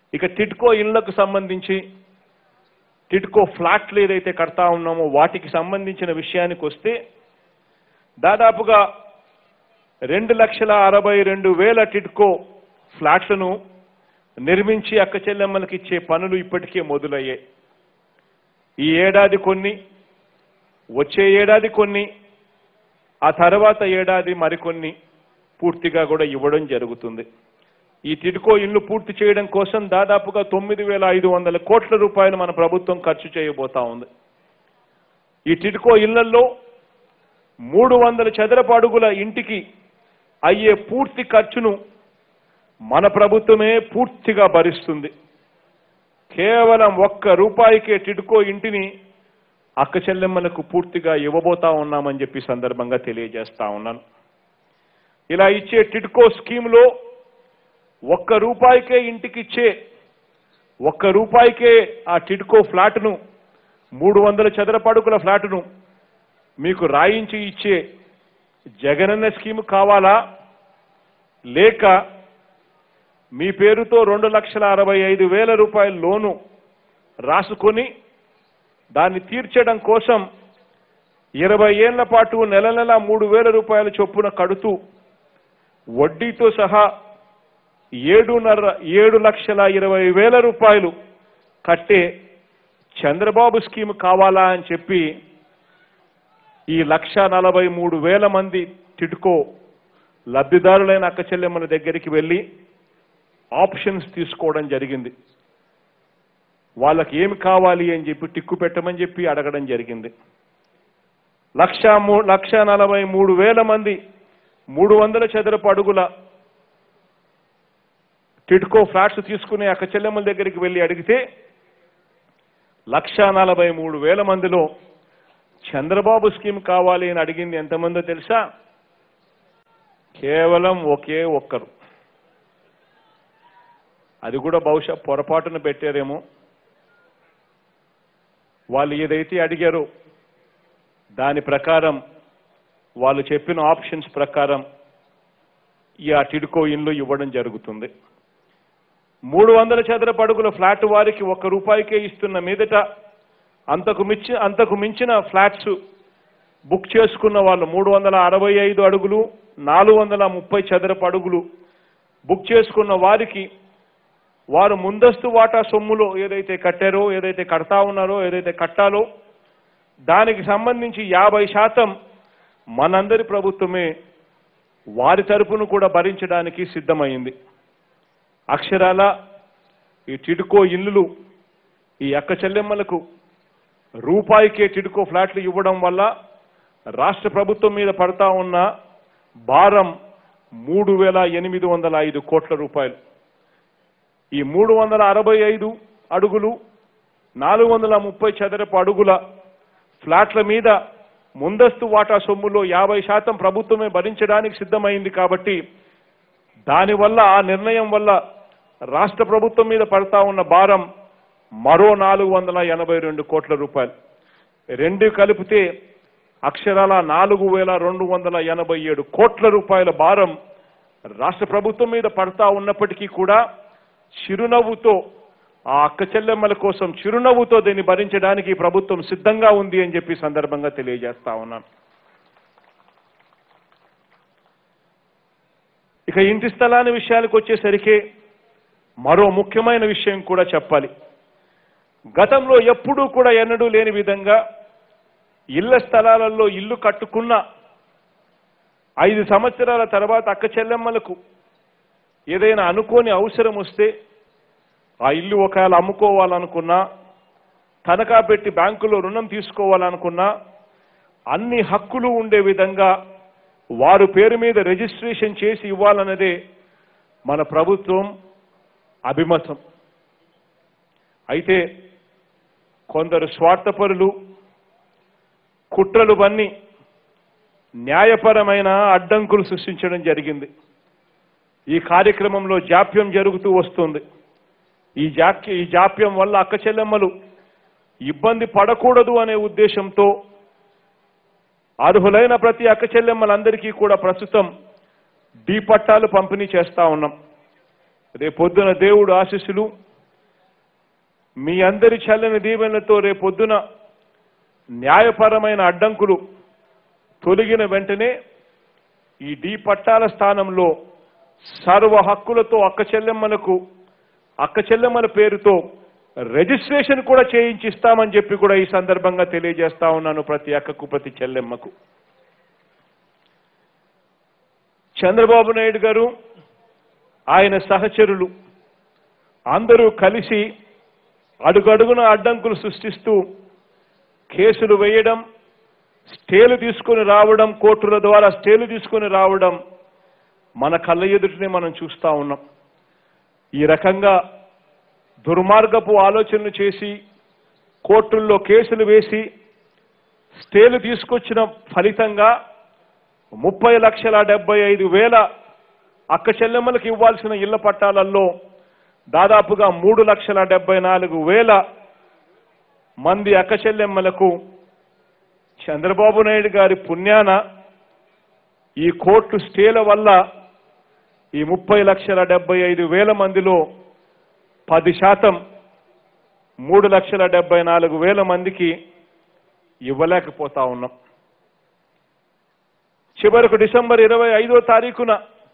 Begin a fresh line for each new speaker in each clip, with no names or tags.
ఇక టిడ్కో ఇళ్లకు సంబంధించి టిడ్కో ఫ్లాట్లు ఏదైతే కడతా ఉన్నామో వాటికి సంబంధించిన విషయానికి వస్తే దాదాపుగా రెండు లక్షల అరవై రెండు వేల టిడ్కో ఫ్లాట్లను నిర్మించి అక్క చెల్లెమ్మలకు ఇచ్చే పనులు ఇప్పటికే మొదలయ్యాయి ఈ ఏడాది కొన్ని వచ్చే ఏడాది కొన్ని ఆ తర్వాత ఏడాది మరికొన్ని పూర్తిగా కూడా ఇవ్వడం జరుగుతుంది ఈ టిడ్కో ఇల్లు పూర్తి చేయడం కోసం దాదాపుగా తొమ్మిది వేల ఐదు వందల కోట్ల రూపాయలు మన ప్రభుత్వం ఖర్చు చేయబోతా ఉంది ఈ టిడ్కో ఇళ్లలో మూడు వందల చదరపు అడుగుల ఇంటికి అయ్యే పూర్తి ఖర్చును మన ప్రభుత్వమే పూర్తిగా భరిస్తుంది కేవలం ఒక్క రూపాయికే టిడ్కో ఇంటిని అక్క చెల్లెమ్మలకు పూర్తిగా ఇవ్వబోతా ఉన్నామని చెప్పి సందర్భంగా తెలియజేస్తా ఉన్నాను ఇలా ఇచ్చే టిడ్కో స్కీమ్లో ఒక్క రూపాయికే ఇంటికి ఇచ్చే ఒక్క రూపాయికే ఆ టిడ్కో ఫ్లాట్ను మూడు వందల చదరపడుగుల ఫ్లాట్ను మీకు రాయించి ఇచ్చే జగనన్న స్కీమ్ కావాలా లేక మీ పేరుతో రెండు లక్షల అరవై ఐదు వేల రూపాయల లోను రాసుకొని దాన్ని తీర్చడం కోసం ఇరవై ఏళ్ల పాటు నెల నెల మూడు వేల రూపాయల చొప్పున కడుతూ వడ్డీతో సహా ఏడున్నర ఏడు లక్షల ఇరవై వేల రూపాయలు కట్టే చంద్రబాబు స్కీమ్ కావాలా అని చెప్పి ఈ లక్ష నలభై మూడు వేల మంది టిడ్కో లబ్ధిదారులైన అక్క చెల్లెమ్మల దగ్గరికి వెళ్ళి ఆప్షన్స్ తీసుకోవడం జరిగింది వాళ్ళకి ఏమి కావాలి అని చెప్పి టిక్కు పెట్టమని చెప్పి అడగడం జరిగింది లక్ష మూ లక్ష నలభై మూడు వేల మంది మూడు వందల చదరపు అడుగుల టిడ్కో ఫ్లాట్స్ తీసుకునే అక్క చెల్లెమ్మల దగ్గరికి వెళ్ళి అడిగితే లక్ష నలభై మూడు వేల మందిలో చంద్రబాబు స్కీమ్ కావాలి అని అడిగింది ఎంతమందో తెలుసా కేవలం ఒకే ఒక్కరు అది కూడా బహుశా పొరపాటున పెట్టారేమో వాళ్ళు ఏదైతే అడిగారో దాని ప్రకారం వాళ్ళు చెప్పిన ఆప్షన్స్ ప్రకారం ఈ ఆ టిడ్కో ఇన్లు ఇవ్వడం జరుగుతుంది మూడు వందల చదరపు అడుగుల ఫ్లాట్ వారికి ఒక్క రూపాయికే ఇస్తున్న మీదట అంతకు మించి అంతకు మించిన ఫ్లాట్స్ బుక్ చేసుకున్న వాళ్ళు మూడు వందల అరవై ఐదు అడుగులు నాలుగు వందల ముప్పై చదరపు అడుగులు బుక్ చేసుకున్న వారికి వారు ముందస్తు వాటా సొమ్ములో ఏదైతే కట్టారో ఏదైతే కడతా ఉన్నారో ఏదైతే కట్టాలో దానికి సంబంధించి యాభై శాతం మనందరి ప్రభుత్వమే వారి తరపును కూడా భరించడానికి సిద్ధమైంది అక్షరాల ఈ టిడ్కో ఇల్లులు ఈ అక్క చెల్లెమ్మలకు రూపాయికే టిడ్కో ఫ్లాట్లు ఇవ్వడం వల్ల రాష్ట్ర ప్రభుత్వం మీద పడతా ఉన్న భారం మూడు వేల ఎనిమిది వందల ఐదు కోట్ల రూపాయలు ఈ మూడు వందల అరవై ఐదు అడుగులు నాలుగు వందల ముప్పై చదరపు అడుగుల ఫ్లాట్ల మీద ముందస్తు వాటా సొమ్ములో యాభై శాతం ప్రభుత్వమే భరించడానికి సిద్ధమైంది కాబట్టి దానివల్ల ఆ నిర్ణయం వల్ల రాష్ట్ర ప్రభుత్వం మీద పడతా ఉన్న భారం మరో నాలుగు వందల ఎనభై రెండు కోట్ల రూపాయలు రెండు కలిపితే అక్షరాల నాలుగు వేల రెండు వందల ఎనభై ఏడు కోట్ల రూపాయల భారం రాష్ట్ర ప్రభుత్వం మీద పడతా ఉన్నప్పటికీ కూడా చిరునవ్వుతో ఆ అక్క చెల్లెమ్మల కోసం చిరునవ్వుతో దీన్ని భరించడానికి ఈ ప్రభుత్వం సిద్ధంగా ఉంది అని చెప్పి సందర్భంగా తెలియజేస్తా ఉన్నాను ఇక ఇంటి స్థలాన్ని విషయానికి వచ్చేసరికి మరో ముఖ్యమైన విషయం కూడా చెప్పాలి గతంలో ఎప్పుడూ కూడా ఎన్నడూ లేని విధంగా ఇళ్ల స్థలాలలో ఇల్లు కట్టుకున్న ఐదు సంవత్సరాల తర్వాత అక్క చెల్లెమ్మలకు ఏదైనా అనుకోని అవసరం వస్తే ఆ ఇల్లు ఒకవేళ అమ్ముకోవాలనుకున్నా తనఖా పెట్టి బ్యాంకులో రుణం తీసుకోవాలనుకున్నా అన్ని హక్కులు ఉండే విధంగా వారు పేరు మీద రిజిస్ట్రేషన్ చేసి ఇవ్వాలన్నదే మన ప్రభుత్వం అభిమతం అయితే కొందరు స్వార్థపరులు కుట్రలు బన్ని న్యాయపరమైన అడ్డంకులు సృష్టించడం జరిగింది ఈ కార్యక్రమంలో జాప్యం జరుగుతూ వస్తుంది ఈ జాప్య ఈ జాప్యం వల్ల అక్క చెల్లెమ్మలు ఇబ్బంది పడకూడదు అనే ఉద్దేశంతో అర్హులైన ప్రతి అక్క చెల్లెమ్మలందరికీ కూడా ప్రస్తుతం డీ పట్టాలు పంపిణీ చేస్తా ఉన్నాం రేపొద్దున దేవుడు ఆశీస్సులు మీ అందరి చల్లని దీవెనలతో రేపొద్దున న్యాయపరమైన అడ్డంకులు తొలగిన వెంటనే ఈ డి పట్టాల స్థానంలో సర్వ హక్కులతో అక్క చెల్లెమ్మలకు అక్క చెల్లెమ్మల పేరుతో రిజిస్ట్రేషన్ కూడా చేయించిస్తామని చెప్పి కూడా ఈ సందర్భంగా తెలియజేస్తా ఉన్నాను ప్రతి అక్కకు ప్రతి చెల్లెమ్మకు చంద్రబాబు నాయుడు గారు ఆయన సహచరులు అందరూ కలిసి అడుగడుగున అడ్డంకులు సృష్టిస్తూ కేసులు వేయడం స్టేలు తీసుకొని రావడం కోర్టుల ద్వారా స్టేలు తీసుకొని రావడం మన కళ్ళ ఎదుటినే మనం చూస్తా ఉన్నాం ఈ రకంగా దుర్మార్గపు ఆలోచనలు చేసి కోర్టుల్లో కేసులు వేసి స్టేలు తీసుకొచ్చిన ఫలితంగా ముప్పై లక్షల డెబ్బై ఐదు వేల అక్క చెల్లెమ్మలకు ఇవ్వాల్సిన ఇళ్ల పట్టాలలో దాదాపుగా మూడు లక్షల డెబ్బై నాలుగు వేల మంది అక్క చెల్లెమ్మలకు చంద్రబాబు నాయుడు గారి పుణ్యాన ఈ కోర్టు స్టేల వల్ల ఈ ముప్పై లక్షల డెబ్బై ఐదు వేల మందిలో పది శాతం మూడు లక్షల డెబ్బై నాలుగు వేల మందికి ఇవ్వలేకపోతా ఉన్నాం చివరకు డిసెంబర్ ఇరవై ఐదో తారీఖున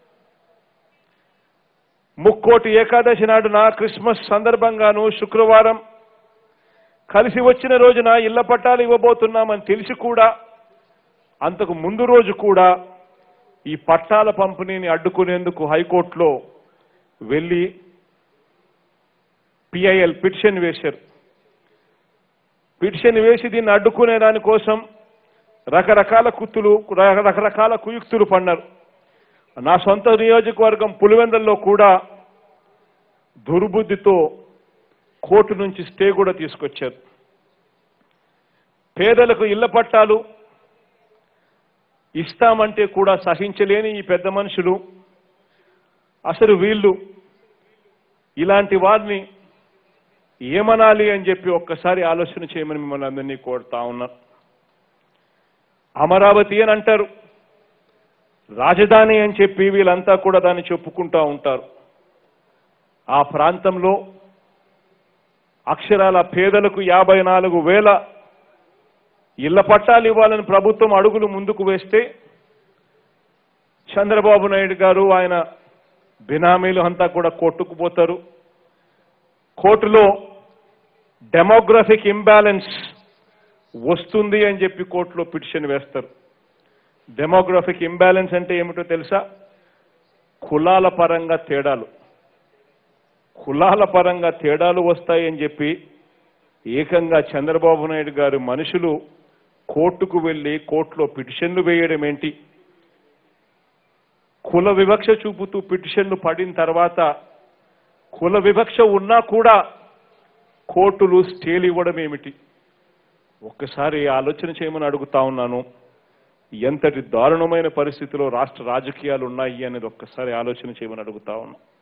ముక్కోటి ఏకాదశి నాడున క్రిస్మస్ సందర్భంగాను శుక్రవారం కలిసి వచ్చిన రోజున ఇళ్ల పట్టాలు ఇవ్వబోతున్నామని తెలిసి కూడా అంతకు ముందు రోజు కూడా ఈ పట్టాల పంపిణీని అడ్డుకునేందుకు హైకోర్టులో వెళ్ళి పిఐఎల్ పిటిషన్ వేశారు పిటిషన్ వేసి దీన్ని అడ్డుకునే దానికోసం రకరకాల కుత్తులు ర- రకరకాల కుయుక్తులు పన్నారు నా సొంత నియోజకవర్గం పులివెందల్లో కూడా దుర్బుద్ధితో కోర్టు నుంచి స్టే కూడా తీసుకొచ్చారు పేదలకు ఇళ్ల పట్టాలు ఇస్తామంటే కూడా సహించలేని ఈ పెద్ద మనుషులు అసలు వీళ్ళు ఇలాంటి వారిని ఏమనాలి అని చెప్పి ఒక్కసారి ఆలోచన చేయమని మిమ్మల్ని అందరినీ కోరుతా ఉన్నా అమరావతి అని అంటారు రాజధాని అని చెప్పి వీళ్ళంతా కూడా దాన్ని చెప్పుకుంటా ఉంటారు ఆ ప్రాంతంలో అక్షరాల పేదలకు యాభై నాలుగు వేల ఇళ్ల పట్టాలు ఇవ్వాలని ప్రభుత్వం అడుగులు ముందుకు వేస్తే చంద్రబాబు నాయుడు గారు ఆయన బినామీలు అంతా కూడా కొట్టుకుపోతారు కోర్టులో డెమోగ్రఫిక్ ఇంబ్యాలెన్స్ వస్తుంది అని చెప్పి కోర్టులో పిటిషన్ వేస్తారు డెమోగ్రఫిక్ ఇంబ్యాలెన్స్ అంటే ఏమిటో తెలుసా కులాల పరంగా తేడాలు కులాల పరంగా తేడాలు వస్తాయని చెప్పి ఏకంగా చంద్రబాబు నాయుడు గారు మనుషులు కోర్టుకు వెళ్ళి కోర్టులో పిటిషన్లు వేయడం ఏంటి కుల వివక్ష చూపుతూ పిటిషన్లు పడిన తర్వాత కుల వివక్ష ఉన్నా కూడా కోర్టులు స్టేలు ఇవ్వడం ఏమిటి ఒక్కసారి ఆలోచన చేయమని అడుగుతా ఉన్నాను ఎంతటి దారుణమైన పరిస్థితిలో రాష్ట్ర రాజకీయాలు ఉన్నాయి అనేది ఒక్కసారి ఆలోచన చేయమని అడుగుతా ఉన్నాను